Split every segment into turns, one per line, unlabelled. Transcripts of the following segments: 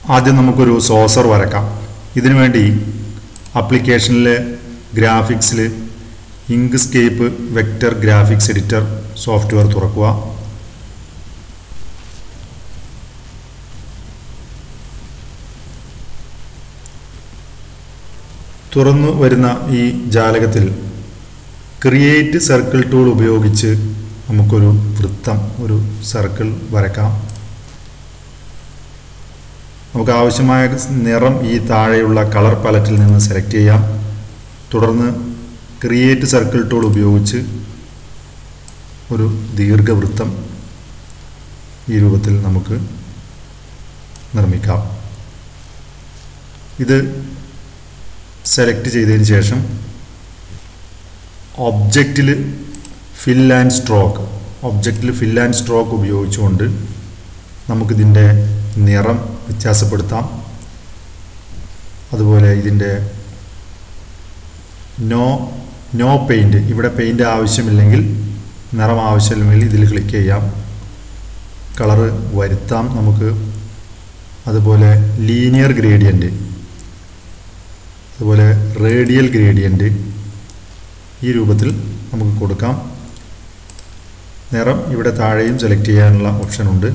ആദ്യം നമുക്കൊരു സോസർ വരക്കാം ഇതിനു വേണ്ടി ആപ്ലിക്കേഷനിലെ ഗ്രാഫിക്സിൽ Inkscape vector graphics editor software തുറക്കുക തുറന്നു വരുന്ന ഈ ജാലകത്തിൽ ക്രിയേറ്റ് സർക്കിൾ ടൂൾ ഉപയോഗിച്ച് നമുക്കൊരു വൃത്തം ഒരു സർക്കിൾ വരക്കാം നമുക്ക് ആവശ്യമായ നിറം ഈ താഴെയുള്ള കളർ പാലറ്റിൽ നിന്ന് സെലക്ട് ചെയ്യാം തുടർന്ന് ക്രിയേറ്റ് സർക്കിൾ ടൂൾ ഉപയോഗിച്ച് ഒരു ദീർഘവൃത്തം ഈ രൂപത്തിൽ നമുക്ക് നിർമ്മിക്കാം ഇത് സെലക്ട് ചെയ്തതിന് ശേഷം ഒബ്ജക്റ്റിൽ ഫിൽ ആൻഡ് സ്ട്രോക്ക് ഒബ്ജക്റ്റിൽ ഫിൽ ആൻഡ് സ്ട്രോക്ക് ഉപയോഗിച്ചുകൊണ്ട് നമുക്കിതിൻ്റെ നിറം വ്യത്യാസപ്പെടുത്താം അതുപോലെ ഇതിൻ്റെ നോ നോ പെയിൻറ്റ് ഇവിടെ പെയിൻറ്റ് ആവശ്യമില്ലെങ്കിൽ നിറം ആവശ്യമില്ലെങ്കിൽ ഇതിൽ ക്ലിക്ക് ചെയ്യാം കളറ് വരുത്താം നമുക്ക് അതുപോലെ ലീനിയർ ഗ്രേഡിയൻറ്റ് അതുപോലെ റേഡിയൽ ഗ്രേഡിയൻറ്റ് ഈ രൂപത്തിൽ നമുക്ക് കൊടുക്കാം നിറം ഇവിടെ താഴെയും സെലക്ട് ചെയ്യാനുള്ള ഓപ്ഷൻ ഉണ്ട്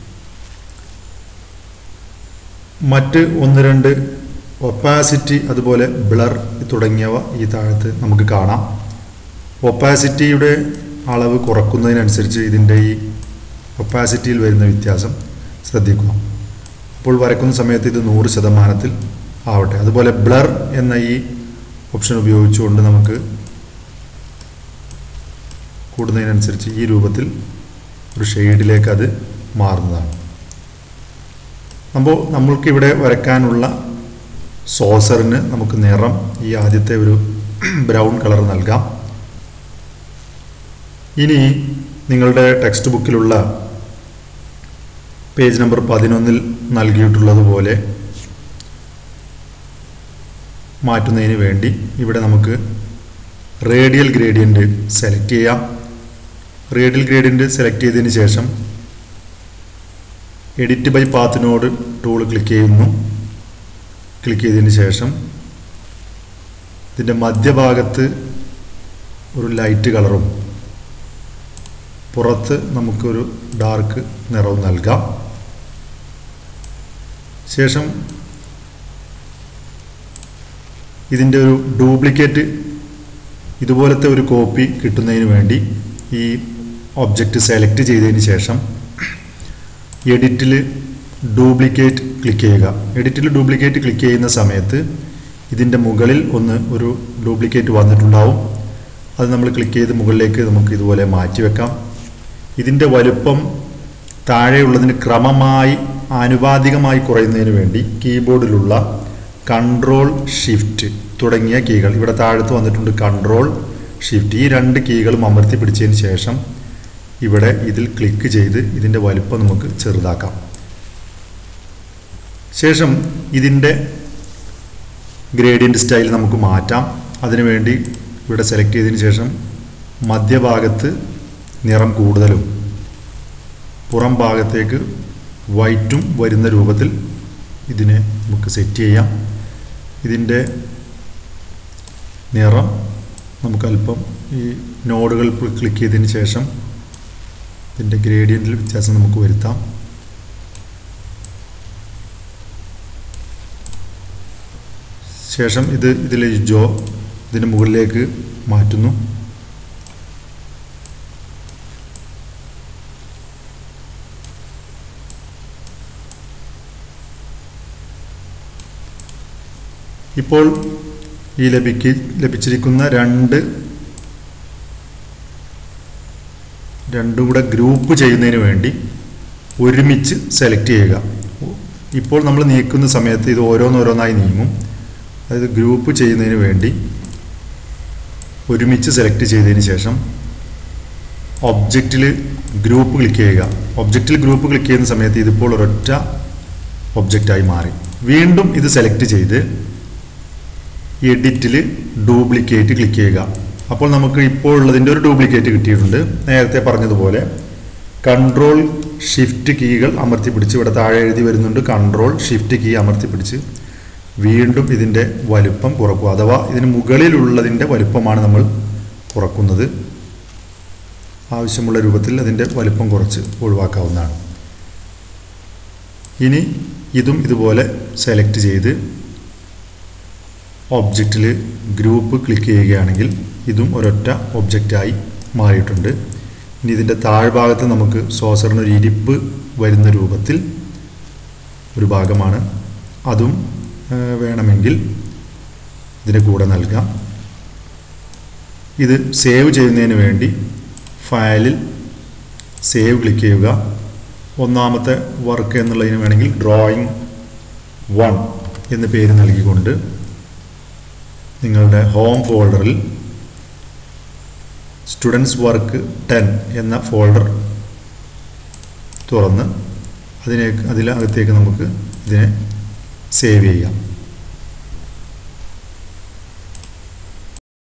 മറ്റ് ഒന്ന് രണ്ട് ഒപ്പാസിറ്റി അതുപോലെ ബ്ലർ തുടങ്ങിയവ ഈ താഴത്ത് നമുക്ക് കാണാം ഒപ്പാസിറ്റിയുടെ അളവ് കുറക്കുന്നതിനനുസരിച്ച് ഇതിൻ്റെ ഈ ഒപ്പാസിറ്റിയിൽ വരുന്ന വ്യത്യാസം ശ്രദ്ധിക്കുക അപ്പോൾ വരക്കുന്ന സമയത്ത് ഇത് നൂറ് ശതമാനത്തിൽ ആവട്ടെ അതുപോലെ ബ്ലർ എന്ന ഈ ഓപ്ഷൻ ഉപയോഗിച്ചുകൊണ്ട് നമുക്ക് കൂടുന്നതിനനുസരിച്ച് ഈ രൂപത്തിൽ ഒരു ഷെയ്ഡിലേക്ക് അത് മാറുന്നതാണ് അപ്പോൾ നമ്മൾക്കിവിടെ വരയ്ക്കാനുള്ള സോസറിന് നമുക്ക് നിറം ഈ ആദ്യത്തെ ഒരു ബ്രൗൺ കളർ നൽകാം ഇനി നിങ്ങളുടെ ടെക്സ്റ്റ് ബുക്കിലുള്ള പേജ് നമ്പർ പതിനൊന്നിൽ നൽകിയിട്ടുള്ളതുപോലെ മാറ്റുന്നതിന് വേണ്ടി ഇവിടെ നമുക്ക് റേഡിയൽ ഗ്രേഡിയൻറ്റ് സെലക്ട് ചെയ്യാം റേഡിയൽ ഗ്രേഡിയൻറ്റ് സെലക്ട് ചെയ്തതിന് ശേഷം എഡിറ്റ് ബൈ പാത്തിനോട് ടൂൾ ക്ലിക്ക് ചെയ്യുന്നു ക്ലിക്ക് ചെയ്തതിന് ശേഷം ഇതിൻ്റെ മധ്യഭാഗത്ത് ഒരു ലൈറ്റ് കളറും പുറത്ത് നമുക്കൊരു ഡാർക്ക് നിറവും നൽകാം ശേഷം ഇതിൻ്റെ ഒരു ഡ്യൂപ്ലിക്കേറ്റ് ഇതുപോലത്തെ ഒരു കോപ്പി കിട്ടുന്നതിന് വേണ്ടി ഈ ഒബ്ജക്റ്റ് സെലക്ട് ചെയ്തതിന് ശേഷം എഡിറ്റിൽ ഡ്യൂപ്ലിക്കേറ്റ് ക്ലിക്ക് ചെയ്യുക എഡിറ്റിൽ ഡ്യൂപ്ലിക്കേറ്റ് ക്ലിക്ക് ചെയ്യുന്ന സമയത്ത് ഇതിൻ്റെ മുകളിൽ ഒന്ന് ഒരു ഡ്യൂപ്ലിക്കേറ്റ് വന്നിട്ടുണ്ടാവും അത് നമ്മൾ ക്ലിക്ക് ചെയ്ത് മുകളിലേക്ക് നമുക്ക് ഇതുപോലെ മാറ്റി വെക്കാം ഇതിൻ്റെ വലുപ്പം താഴെയുള്ളതിന് ക്രമമായി ആനുപാതികമായി കുറയുന്നതിന് വേണ്ടി കീബോർഡിലുള്ള കൺട്രോൾ ഷിഫ്റ്റ് തുടങ്ങിയ കീകൾ ഇവിടെ താഴത്ത് വന്നിട്ടുണ്ട് കൺട്രോൾ ഷിഫ്റ്റ് ഈ രണ്ട് കീകളും അമർത്തി പിടിച്ചതിന് ശേഷം ഇവിടെ ഇതിൽ ക്ലിക്ക് ചെയ്ത് ഇതിൻ്റെ വലുപ്പം നമുക്ക് ചെറുതാക്കാം ശേഷം ഇതിൻ്റെ ഗ്രേഡിയൻ്റ് സ്റ്റൈൽ നമുക്ക് മാറ്റാം അതിനുവേണ്ടി ഇവിടെ സെലക്ട് ചെയ്തതിന് ശേഷം മധ്യഭാഗത്ത് നിറം കൂടുതലും പുറം ഭാഗത്തേക്ക് വൈറ്റും വരുന്ന രൂപത്തിൽ ഇതിനെ നമുക്ക് സെറ്റ് ചെയ്യാം ഇതിൻ്റെ നിറം നമുക്ക് അല്പം ഈ നോഡുകൾ ക്ലിക്ക് ചെയ്തതിന് ശേഷം ഇതിൻ്റെ ഗ്രേഡിയൻറ്റിൽ വ്യത്യാസം നമുക്ക് വരുത്താം ശേഷം ഇത് ഇതിൽ ജോ ഇതിന് മുകളിലേക്ക് മാറ്റുന്നു ഇപ്പോൾ ഈ ലഭിക്ക് ലഭിച്ചിരിക്കുന്ന രണ്ട് രണ്ടും കൂടെ ഗ്രൂപ്പ് ചെയ്യുന്നതിന് വേണ്ടി ഒരുമിച്ച് സെലക്ട് ചെയ്യുക ഇപ്പോൾ നമ്മൾ നീക്കുന്ന സമയത്ത് ഇത് ഓരോന്നോരോന്നായി നീങ്ങും അതായത് ഗ്രൂപ്പ് ചെയ്യുന്നതിന് വേണ്ടി ഒരുമിച്ച് സെലക്ട് ചെയ്തതിന് ശേഷം ഒബ്ജക്റ്റിൽ ഗ്രൂപ്പ് ക്ലിക്ക് ചെയ്യുക ഒബ്ജക്റ്റിൽ ഗ്രൂപ്പ് ക്ലിക്ക് ചെയ്യുന്ന സമയത്ത് ഇതിപ്പോൾ ഒരൊറ്റ ഒബ്ജക്റ്റായി മാറി വീണ്ടും ഇത് സെലക്ട് ചെയ്ത് എഡിറ്റിൽ ഡ്യൂപ്ലിക്കേറ്റ് ക്ലിക്ക് ചെയ്യുക അപ്പോൾ നമുക്ക് ഇപ്പോൾ ഉള്ളതിൻ്റെ ഒരു ഡ്യൂപ്ലിക്കേറ്റ് കിട്ടിയിട്ടുണ്ട് നേരത്തെ പറഞ്ഞതുപോലെ കൺട്രോൾ ഷിഫ്റ്റ് കീകൾ അമർത്തിപ്പിടിച്ച് ഇവിടെ താഴെ എഴുതി വരുന്നുണ്ട് കൺട്രോൾ ഷിഫ്റ്റ് കീ അമർത്തിപ്പിടിച്ച് വീണ്ടും ഇതിൻ്റെ വലുപ്പം കുറക്കുക അഥവാ ഇതിന് മുകളിലുള്ളതിൻ്റെ വലുപ്പമാണ് നമ്മൾ കുറക്കുന്നത് ആവശ്യമുള്ള രൂപത്തിൽ അതിൻ്റെ വലുപ്പം കുറച്ച് ഒഴിവാക്കാവുന്നതാണ് ഇനി ഇതും ഇതുപോലെ സെലക്ട് ചെയ്ത് ഒബ്ജക്റ്റിൽ ഗ്രൂപ്പ് ക്ലിക്ക് ചെയ്യുകയാണെങ്കിൽ ഇതും ഒരൊറ്റ ഒബ്ജക്റ്റായി മാറിയിട്ടുണ്ട് ഇനി ഇതിൻ്റെ താഴ്ഭാഗത്ത് നമുക്ക് സോസറിന് ഒരു ഇരിപ്പ് വരുന്ന രൂപത്തിൽ ഒരു ഭാഗമാണ് അതും ആ, വേണമെങ്കിൽ ഇതിന് കൂടെ നൽകാം ഇത് സേവ് ചെയ്യുന്നതിന് വേണ്ടി ഫയലിൽ സേവ് ക്ലിക്ക് ചെയ്യുക ഒന്നാമത്തെ വർക്ക് എന്നുള്ളതിന് വേണമെങ്കിൽ ഡ്രോയിങ് വൺ എന്ന് പേര് നൽകിക്കൊണ്ട് നിങ്ങളുടെ ഹോം ഫോൾഡറിൽ സ്റ്റുഡൻസ് വർക്ക് ടെൻ എന്ന ഫോൾഡർ തുറന്ന് അതിനെ അതിനകത്തേക്ക് നമുക്ക് ഇതിനെ സേവ് ചെയ്യാം